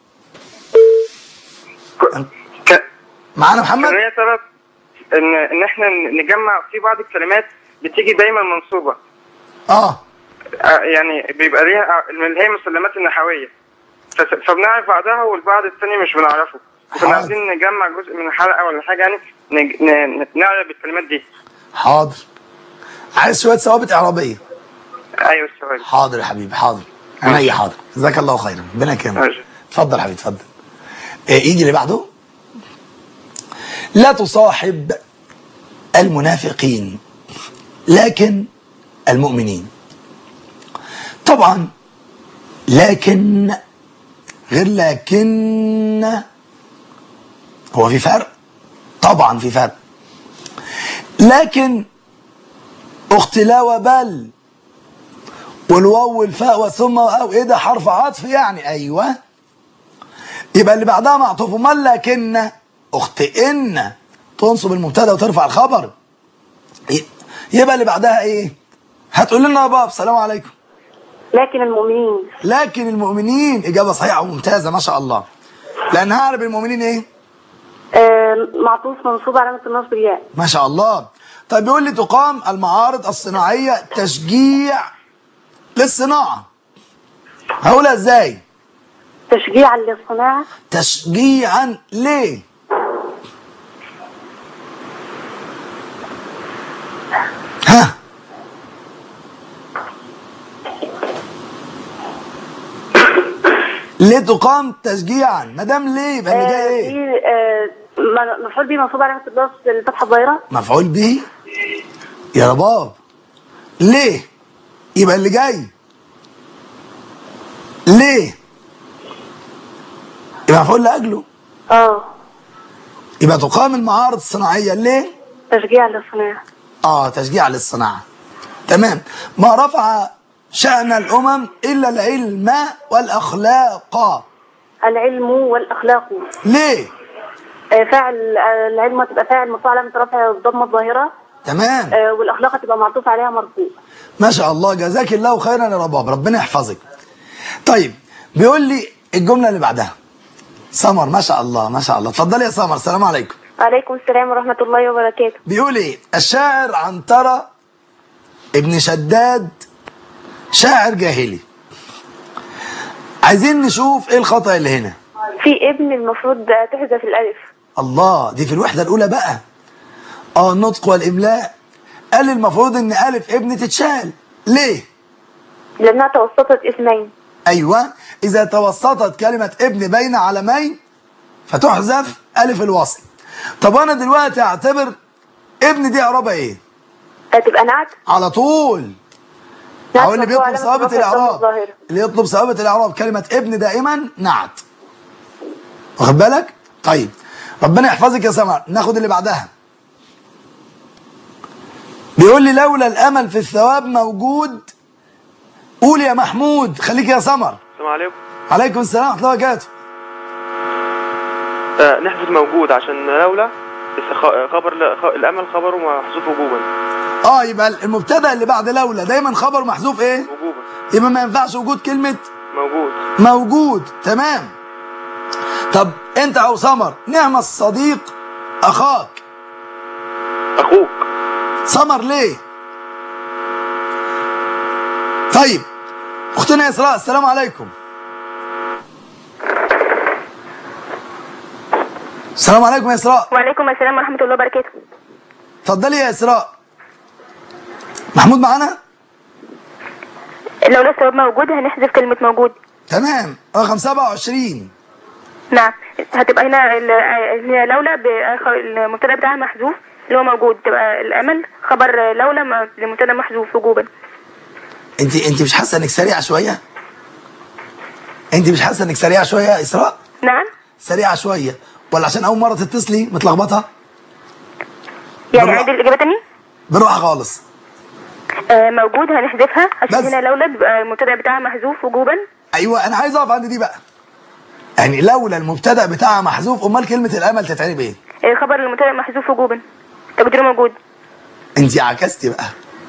ك- معانا محمد كان هي سبب ان ان احنا نجمع في بعض الكلمات بتيجي دايما منصوبه اه آه، يعني بيبقى ليها آه، اللي هي مسلمات النحويه فس- فبنعرف بعضها والبعض الثاني مش بنعرفه حاضر. كنا عايزين نجمع جزء من الحلقه ولا حاجه يعني نج- ن- ن- نعرف الكلمات دي حاضر عايز شويه ثوابت اعرابيه ايوه السؤال حاضر يا حبيبي حاضر عينيا حاضر جزاك الله خيرا ربنا يكرمك ماشي. اتفضل يا حبيبي اتفضل إيه يجي اللي بعده لا تصاحب المنافقين لكن المؤمنين طبعا لكن غير لكن هو في فرق طبعا في فرق لكن اخت لا وبل والواو والفاء والثم او ايه ده حرف عطف يعني ايوه يبقى اللي بعدها معطوف امال لكن اخت ان تنصب المبتدا وترفع الخبر ي- يبقى اللي بعدها ايه هتقول لنا يا باب السلام عليكم لكن المؤمنين لكن المؤمنين اجابه صحيحه وممتازه ما شاء الله لان هعرف المؤمنين ايه آه، معطوف منصوب علامة النصب الياء ما شاء الله طيب بيقول لي تقام المعارض الصناعيه تشجيع للصناعه هقولها ازاي تشجيعا للصناعة تشجيعا ليه ها ليه تقام تشجيعا ما دام ليه يبقى اللي جاي آه، ايه دي آه، م- مفعول به منصوب علامة النصب الفتحة الظاهرة مفعول به يا رباب ليه يبقى اللي جاي ليه يبقى مفعول لاجله اه يبقى تقام المعارض الصناعيه ليه تشجيعا للصناعة اه تشجيع للصناعة تمام ما رفع شأن الأمم إلا العلم والأخلاق العلم والأخلاق ليه؟ آه، فاعل آه، العلم هتبقى فاعل مرفوع علامة رفع الضمة الظاهرة تمام آه، والأخلاق هتبقى معطوف عليها مرفوع ما شاء الله جزاك الله خيرا يا رباب ربنا يحفظك طيب بيقول لي الجملة اللي بعدها سمر ما شاء الله ما شاء الله اتفضلي يا سمر السلام عليكم عليكم السلام ورحمة الله وبركاته بيقول ايه الشاعر عنترة ابن شداد شاعر جاهلي عايزين نشوف ايه الخطأ اللي هنا في ابن المفروض تحذف الألف الله دي في الوحدة الأولى بقى اه النطق والاملاء قال المفروض ان الف ابن تتشال ليه لانها توسطت اسمين ايوه اذا توسطت كلمه ابن بين علمين فتحذف الف الوصل طب انا دلوقتي اعتبر ابن دي اعرابها ايه هتبقى نعت على طول نعت هو اللي مرفوع بيطلب علامة ثوابت رفعه الضمة الاعراب الظاهرة. اللي يطلب ثوابت الاعراب كلمه ابن دائما نعت واخد بالك طيب ربنا يحفظك يا سمر ناخد اللي بعدها بيقول لي لولا الامل في الثواب موجود قول يا محمود خليك يا سمر السلام عليكم عليكم السلام ورحمه الله وبركاته آه نحذف موجود عشان لولا بس خ- خبر لا- خ- الامل خبره محذوف وجوبا اه يبقى المبتدا اللي بعد لولا دايما خبر محذوف ايه وجوبا يبقى ما ينفعش وجود كلمه موجود موجود تمام طب انت او سمر نعم الصديق اخاك اخوك سمر ليه طيب اختنا اسراء السلام عليكم السلام عليكم يا اسراء وعليكم السلام ورحمة الله وبركاته اتفضلي يا اسراء محمود معانا لو لسه الثواب موجود هنحذف كلمة موجود تمام رقم 27 نعم هتبقى هنا ال- هي لولا ب- المبتدا بتاعها محذوف اللي هو موجود تبقى الامل خبر لولا م- المبتدا محذوف وجوبا انت انت مش حاسه انك سريعه شويه انت مش حاسه انك سريعه شويه يا اسراء نعم سريعه شويه ولا عشان اول مره تتصلي متلخبطه يعني بالراحة. عيد الاجابه تاني بالراحه خالص آه موجود هنحذفها عشان بس. هنا لولا بيبقى المبتدا بتاعها محذوف وجوبا ايوه انا عايز اقف عند دي بقى يعني لولا المبتدا بتاعها محذوف امال كلمه الامل تتعرب ايه آه خبر المبتدا محذوف وجوبا تقديره موجود انت عكستي بقى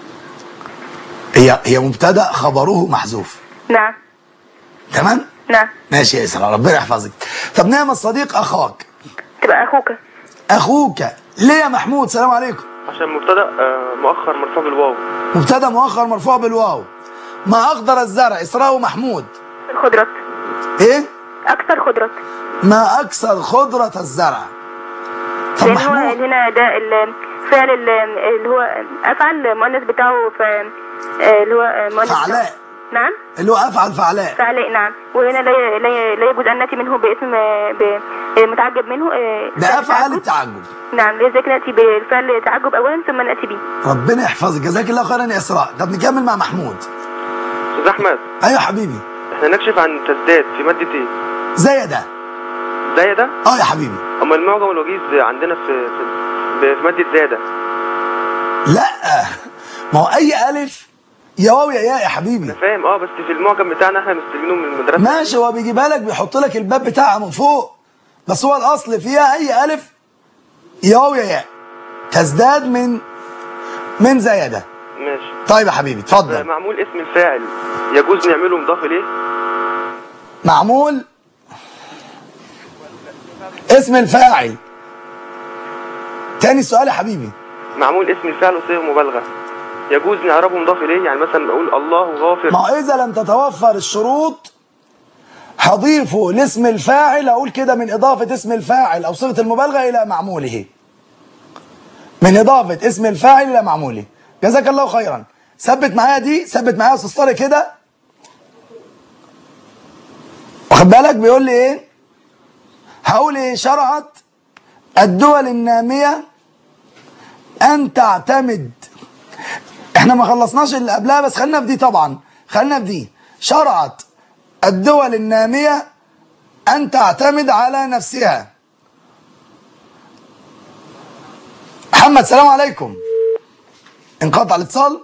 هي هي مبتدا خبره محذوف نعم تمام نعم ماشي يا اسراء ربنا يحفظك طب نعم الصديق اخاك تبقى اخوك اخوك ليه يا محمود سلام عليكم عشان مبتدا آه مؤخر مرفوع بالواو مبتدا مؤخر مرفوع بالواو ما اخضر الزرع اسراء ومحمود خضرات ايه اكثر خضرات ما اكثر خضره الزرع طب لان هو محمود هنا ده الفعل ال- اللي هو افعل المؤنث بتاعه ف آه، اللي هو مؤنث بتاعه. فعلاء نعم اللي هو افعل فعلاء فعلاء نعم وهنا لا لا لا يجوز ان ناتي منه باسم آه، ب- آه، متعجب منه آه، ده فعل افعل تعجب. التعجب نعم لذلك ناتي بالفعل تعجب اولا ثم ناتي به ربنا يحفظك جزاك الله خيرا يا اسراء طب نكمل مع محمود استاذ احمد ايوه حبيبي احنا نكشف عن تزداد في ماده ايه زي ده زي ده اه يا حبيبي اما المعجم والوجيز عندنا في في, في ماده زاده لا ما هو اي الف يا واو يا ياء يا حبيبي انا فاهم اه بس في المعجم بتاعنا احنا مستلمينه من المدرسه ماشي هو بيجيبها لك بيحط لك الباب بتاعها من فوق بس هو الاصل فيها اي الف يا واو يا ياء تزداد من من زياده ماشي طيب يا حبيبي آه، اتفضل معمول اسم الفاعل يجوز نعمله مضاف اليه معمول اسم الفاعل تاني سؤال يا حبيبي معمول اسم الفعل وصيغه مبالغه يجوز نعربه مضاف اليه يعني مثلا بقول الله غافر ما هو اذا لم تتوفر الشروط هضيفه لاسم الفاعل اقول كده من اضافه اسم الفاعل او صيغه المبالغه الى معموله من اضافه اسم الفاعل الى معموله جزاك الله خيرا ثبت معايا دي ثبت معايا يا استاذ طارق كده واخد بالك بيقول لي ايه هقول ايه شرعت الدول الناميه ان تعتمد احنا ما خلصناش اللي قبلها بس خلينا في دي طبعا خلينا في دي شرعت الدول النامية أن تعتمد على نفسها محمد سلام عليكم انقطع الاتصال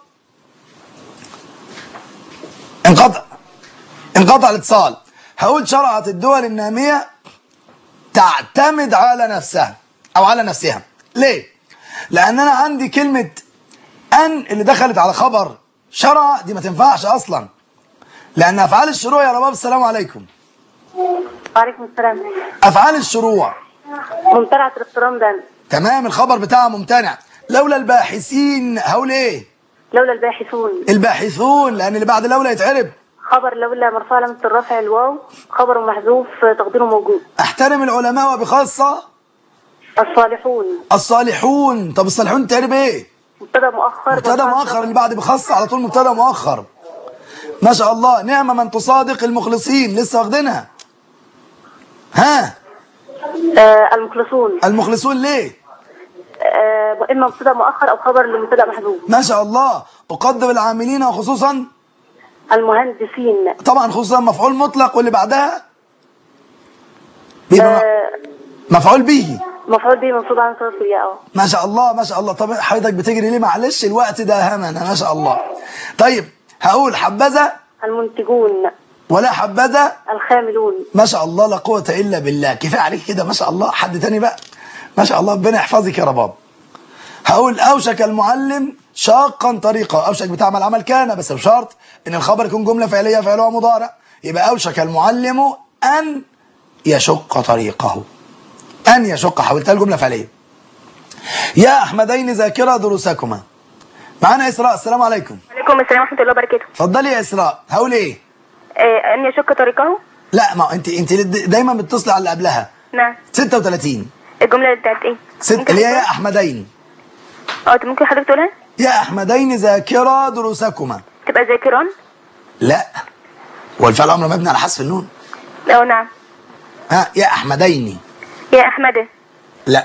انقطع انقطع الاتصال هقول شرعت الدول النامية تعتمد على نفسها أو على نفسها ليه؟ لأن أنا عندي كلمة أن اللي دخلت على خبر شرع دي ما تنفعش أصلا لأن أفعال الشروع يا رباب السلام عليكم وعليكم السلام أفعال الشروع ممتنعة الاقتران ده تمام الخبر بتاعها ممتنع لولا الباحثين هقول إيه لولا الباحثون الباحثون لأن اللي بعد لولا يتعرب خبر لولا مرفوع علامة الرفع الواو خبر محذوف تقديره موجود أحترم العلماء وبخاصة الصالحون الصالحون طب الصالحون تاني بايه مبتدا مؤخر مبتدا مؤخر اللي بعد بخص على طول مبتدا مؤخر ما شاء الله نعم من تصادق المخلصين لسه واخدينها ها آه المخلصون المخلصون ليه آه اما مبتدا مؤخر او خبر لمبتدا محذوف ما شاء الله أقدم العاملين وخصوصا المهندسين طبعا خصوصا مفعول مطلق واللي بعدها بيبقى آه مفعول به مفعول به منصوب على صوت الياء ما شاء الله ما شاء الله طب حضرتك بتجري ليه معلش الوقت ده همنا ما شاء الله طيب هقول حبذا المنتجون ولا حبذا الخاملون ما شاء الله لا قوة إلا بالله كفاية عليك كده ما شاء الله حد تاني بقى ما شاء الله ربنا يحفظك يا رباب هقول أوشك المعلم شاقا طريقة أوشك بتعمل عمل كان بس بشرط إن الخبر يكون جملة فعلية فعلها مضارع يبقى أوشك المعلم أن يشق طريقه أن يشق حولتها الجملة فعلية يا أحمدين ذاكرة دروسكما معانا إسراء السلام عليكم عليكم السلام ورحمة الله وبركاته اتفضلي يا إسراء هقول إيه آه، أن يشق طريقه لا ما انت انت دايما بتتصلي على اللي قبلها نعم 36 الجملة بتاعت ايه؟ ست ممكن اللي هي يا حضرتك- احمدين اه طب ممكن حضرتك تقولها؟ يا احمدين ذاكرا دروسكما تبقى ذاكران لا هو الفعل امر مبني على حذف النون اه نعم ها يا احمدين يا أحمد لا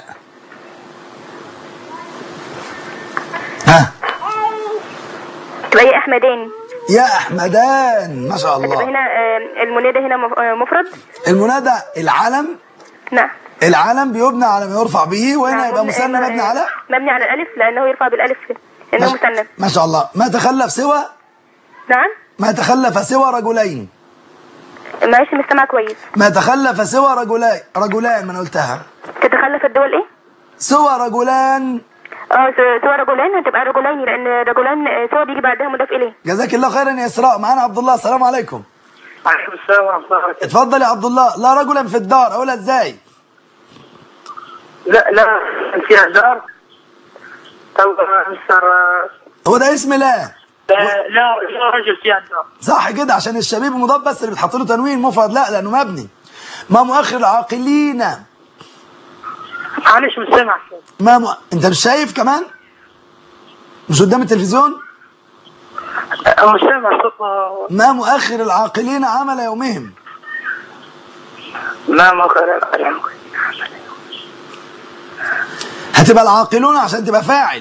ها تبقى يا أحمدان يا احمدان ما شاء تبقى الله هنا آه، المنادى هنا مف- آه، مفرد المنادى العلم نعم العلم بيبنى على ما يرفع به وهنا نعم، يبقى مبني- مثنى مبني على مبني على الألف لأنه يرفع بالألف لأنه ما- مثنى ما شاء الله ما تخلف سوى نعم ما تخلف سوى رجلين معلش مش سامعة كويس ما تخلف سوى رجلين رجلان ما انا قلتها تتخلف الدول ايه؟ سوى رجلان اه س- سوى رجلان هتبقى رجلين لأن رجلان آه، سوى بيجي بعدها مضاف إليه جزاك الله خيرا يا اسراء معانا عبد الله السلام عليكم عليكم السلام ورحمة الله وبركاته اتفضل يا عبد الله لا رجلا في الدار اقولها ازاي لا لا فيها دار طب مستر هو ده اسم لا لا لا لا رجل فيها دار صح كده عشان الشبيب مضاف بس اللي بتحط له تنوين مفرد لا لانه مبني ما مؤخر العاقلين معلش مش سامع ما م... انت مش شايف كمان مش قدام التلفزيون مش سامع صوت ما مؤخر العاقلين عمل يومهم ما مخر الكلام هتبقى العاقلون عشان تبقى فاعل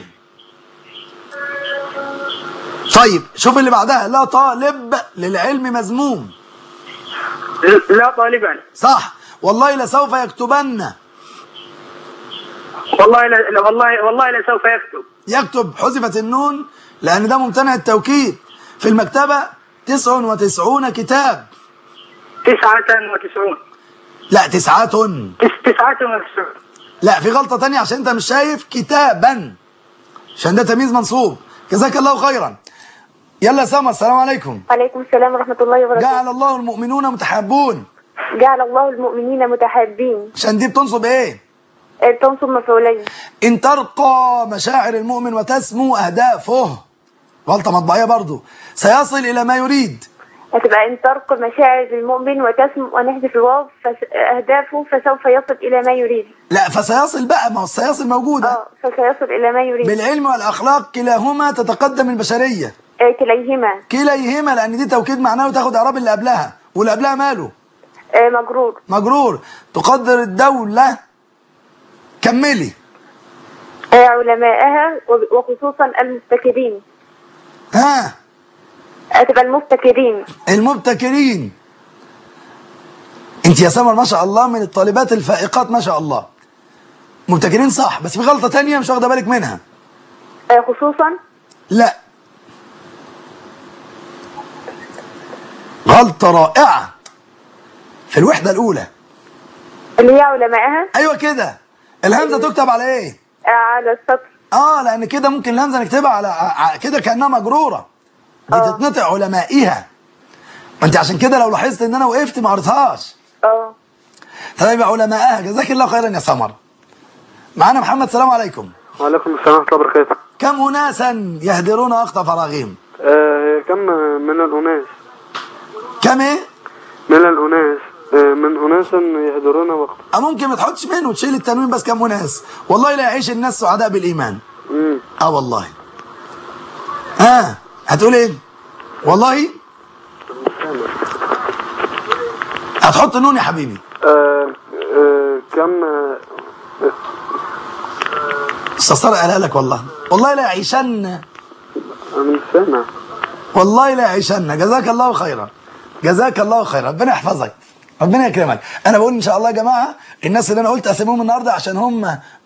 طيب شوف اللي بعدها لا طالب للعلم مذموم لا طالبا صح والله لسوف يكتبن والله لا لا- والله والله لا سوف يكتب يكتب حذفت النون لأن ده ممتنع التوكيد في المكتبة تسع وتسعون كتاب تسعة وتسعون لا تسعة تس- تسعة وتسعون لا في غلطة تانية عشان انت مش شايف كتابا عشان ده تمييز منصوب جزاك الله خيرا يلا يا سمر السلام عليكم عليكم السلام ورحمة الله وبركاته جعل الله المؤمنون متحابون جعل الله المؤمنين متحابين عشان دي بتنصب ايه آه، تنصب مفعولين ان ترقى مشاعر المؤمن وتسمو اهدافه غلطة مطبعية برضو سيصل الى ما يريد هتبقى إن ترك مشاعر المؤمن وتسم ونحذف الواو فس- أهدافه فسوف يصل إلى ما يريد لا فسيصل بقى ما هو السيصل موجودة اه فسيصل إلى ما يريد بالعلم والأخلاق كلاهما تتقدم البشرية آه، كليهما كليهما لأن دي توكيد معناه وتاخد إعراب اللي قبلها واللي قبلها ماله آه، مجرور مجرور تقدر الدولة كملي آه، علماءها وب- وخصوصا المبتكرين ها هتبقى المبتكرين المبتكرين انت يا سمر ما شاء الله من الطالبات الفائقات ما شاء الله مبتكرين صح بس في غلطة تانية مش واخدة بالك منها آه، خصوصا لا غلطة رائعة في الوحدة الأولى اللي هي علماءها أيوة كده الهمزة تكتب على إيه؟ آه، على السطر اه لان كده ممكن الهمزه نكتبها على ع- كده كانها مجروره دي آه. تتنطق علمائها ما انت عشان كده لو لاحظت ان انا وقفت ما قريتهاش اه طيب علمائها جزاك الله خيرا يا سمر معانا محمد سلام عليكم وعليكم السلام ورحمة الله وبركاته كم اناسا يهدرون وقت فراغهم آه كم من الأناس كم ايه من الأناس آه، من أناس يهدرون وقت أو ممكن ما تحطش منه وتشيل التنوين بس كم ناس والله لا يعيش الناس سعداء بالإيمان مم. اه والله ها آه. هتقول ايه والله هتحط نون يا حبيبي آه، آه، كم آه، استاذ طارق قالها لك والله والله لا يعيشن من سامع والله لا يعيشن جزاك الله خيرا جزاك الله خيرا ربنا يحفظك ربنا يكرمك انا بقول ان شاء الله يا جماعه الناس اللي انا قلت اساميهم النهارده عشان هم